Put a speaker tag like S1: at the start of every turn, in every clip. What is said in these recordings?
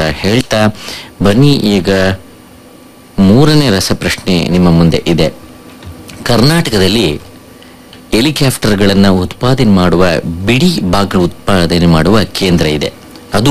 S1: ಹೇಳ್ತಾ ಬನ್ನಿ ಈಗ ಮೂರನೇ ರಸಪ್ರಶ್ನೆ ನಿಮ್ಮ ಮುಂದೆ ಇದೆ ಕರ್ನಾಟಕದಲ್ಲಿ ಹೆಲಿಕಾಪ್ಟರ್ಗಳನ್ನು ಉತ್ಪಾದನೆ ಮಾಡುವ ಬಿಡಿ ಭಾಗ ಉತ್ಪಾದನೆ ಮಾಡುವ ಕೇಂದ್ರ ಇದೆ ಅದು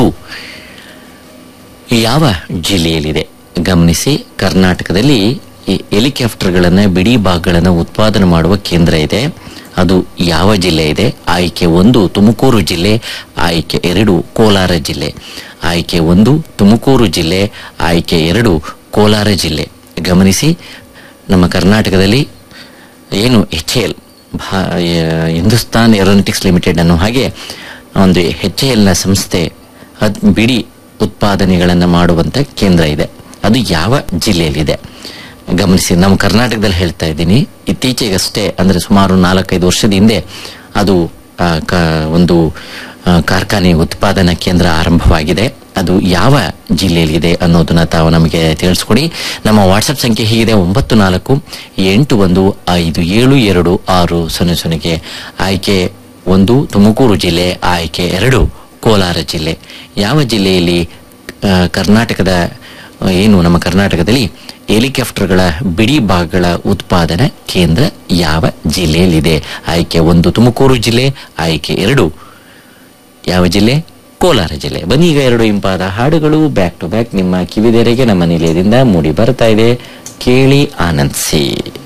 S1: ಯಾವ ಜಿಲ್ಲೆಯಲ್ಲಿದೆ ಗಮನಿಸಿ ಕರ್ನಾಟಕದಲ್ಲಿ ಈ ಹೆಲಿಕಾಪ್ಟರ್ಗಳನ್ನು ಬಿಡಿ ಭಾಗಗಳನ್ನು ಉತ್ಪಾದನೆ ಮಾಡುವ ಕೇಂದ್ರ ಇದೆ ಅದು ಯಾವ ಜಿಲ್ಲೆ ಇದೆ ಆಯ್ಕೆ ಒಂದು ತುಮಕೂರು ಜಿಲ್ಲೆ ಆಯ್ಕೆ ಎರಡು ಕೋಲಾರ ಜಿಲ್ಲೆ ಆಯ್ಕೆ ಒಂದು ತುಮಕೂರು ಜಿಲ್ಲೆ ಆಯ್ಕೆ ಎರಡು ಕೋಲಾರ ಜಿಲ್ಲೆ ಗಮನಿಸಿ ನಮ್ಮ ಕರ್ನಾಟಕದಲ್ಲಿ ಏನು H L Hindustan aeronautics limited ಅನ್ನೋ ಹಾಗೆ ಒಂದು ಎಚ್ ಎಲ್ನ ಸಂಸ್ಥೆ ಅದ್ ಬಿಡಿ ಉತ್ಪಾದನೆಗಳನ್ನು ಮಾಡುವಂತ ಕೇಂದ್ರ ಇದೆ ಅದು ಯಾವ ಜಿಲ್ಲೆಯಲ್ಲಿದೆ ಗಮನಿಸಿ ನಮ್ಮ ಕರ್ನಾಟಕದಲ್ಲಿ ಹೇಳ್ತಾ ಇದ್ದೀನಿ ಇತ್ತೀಚೆಗಷ್ಟೇ ಅಂದ್ರೆ ಸುಮಾರು ನಾಲ್ಕೈದು ವರ್ಷದ ಹಿಂದೆ ಅದು ಆ, ಕ- ಒಂದು ಆ, ಕಾರ್ಖಾನೆ ಉತ್ಪಾದನಾ ಕೇಂದ್ರ ಆರಂಭವಾಗಿದೆ ಅದು ಯಾವ ಜಿಲ್ಲೆಯಲ್ಲಿದೆ ಅನ್ನೋದನ್ನ ತಾವು ನಮಗೆ ತಿಳಿಸ್ಕೊಡಿ ನಮ್ಮ ವಾಟ್ಸಪ್ ಸಂಖ್ಯೆ ಹೀಗಿದೆ ಒಂಬತ್ತು ನಾಲ್ಕು ಎಂಟು ಒಂದು ಐದು ಏಳು ಎರಡು ಆರು ಸೊನ್ನೆ ಸೊನ್ನೆಗೆ ಆಯ್ಕೆ ಒಂದು ತುಮಕೂರು ಜಿಲ್ಲೆ ಆಯ್ಕೆ ಎರಡು ಕೋಲಾರ ಜಿಲ್ಲೆ ಯಾವ ಜಿಲ್ಲೆಯಲ್ಲಿ ಆ, ಕರ್ನಾಟಕದ ಆ, ಏನು ನಮ್ಮ ಕರ್ನಾಟಕದಲ್ಲಿ ಹೆಲಿಕಾಪ್ಟರ್ಗಳ ಬಿಡಿ ಭಾಗಗಳ ಉತ್ಪಾದನಾ ಕೇಂದ್ರ ಯಾವ ಜಿಲ್ಲೆಯಲ್ಲಿದೆ ಆಯ್ಕೆ ಒಂದು ತುಮಕೂರು ಜಿಲ್ಲೆ ಆಯ್ಕೆ ಎರಡು ಯಾವ ಜಿಲ್ಲೆ ಕೋಲಾರ ಜಿಲ್ಲೆ ಬನ್ನಿ ಈಗ ಎರಡು ಇಂಪಾದ ಹಾಡುಗಳು ಬ್ಯಾಕ್ ಟು ಬ್ಯಾಕ್ ನಿಮ್ಮ ಕಿವಿದೆರೆಗೆ ನಮ್ಮ ನಿಲಯದಿಂದ ಮೂಡಿ ಬರ್ತಾ ಇದೆ ಕೇಳಿ ಆನಂದಿಸಿ